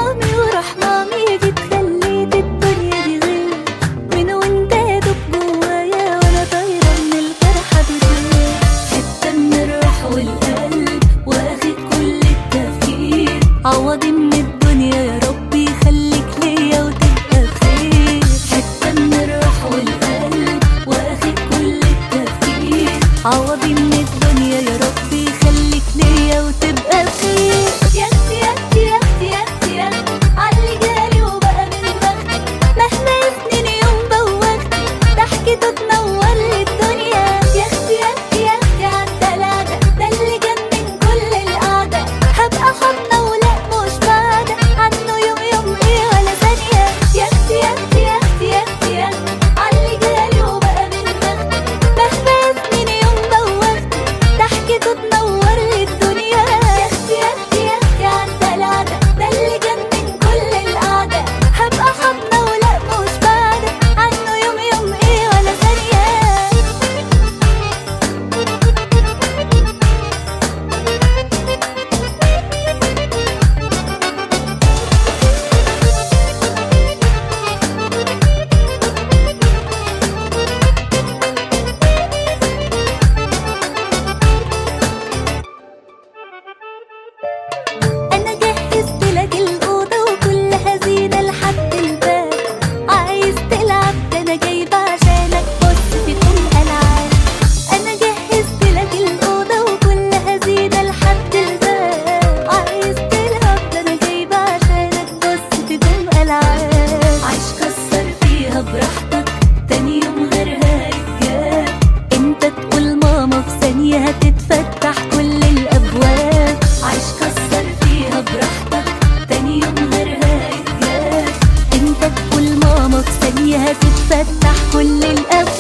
مامي وراح مامي جيت خليت الدنيا دي غير من وانت يا دوب جوايا وانا طايرة من الفرحة بطير حتة من الروح والقلب واخد كل التفكير عوضي من الدنيا يا ربي خليك ليا وتبقى بخير حتة من الروح والقلب واخد كل التفكير عوضي من الدنيا يا ربي خليك ليا وتبقى بخير يا اختي يا اختي يا اختي يا اختي يا اختي علي جالي وبقى من بختي مهما سنين يوم بوختي ضحكته تنور لي الدنيا يا اختي يا اختي يا اختي عالدلعة ده اللي جنن كل القعدة هبقى حاضنة ولا مش بعدة عنه يوم يوم ايه ولا ثانية يا اختي يا اختي يا اختي يا اختي يا اختي علي جالي وبقى من بختي مهما سنين يوم بوختي ضحكته تنور لي الدنيا يا اختي يا اختي يا اختي عالدلعة ده اللي جنن كل القعدة هبقى حاضنة ولا مش بعدة عنه يوم يوم ايه ولا ثانية أنا جهزت لك الأوضة وكلها زينة لحد الباب عايز تلعب ده أنا جايبة عشانك بص في كل ألعاب أنا جهزت لك الأوضة وكلها زينة لحد الباب عايز تلعب ده أنا جايبة عشانك بص في كل ألعاب عايش كسر فيها براحتك تاني يوم غيرها هيتجاب انت تقول ماما في ثانية هتتفتح كل الأبواب عايش كسر فيها براحتك تاني يوم غيرها هيتجاب انت تقول ماما في ثانية هتتفتح كل الأبواب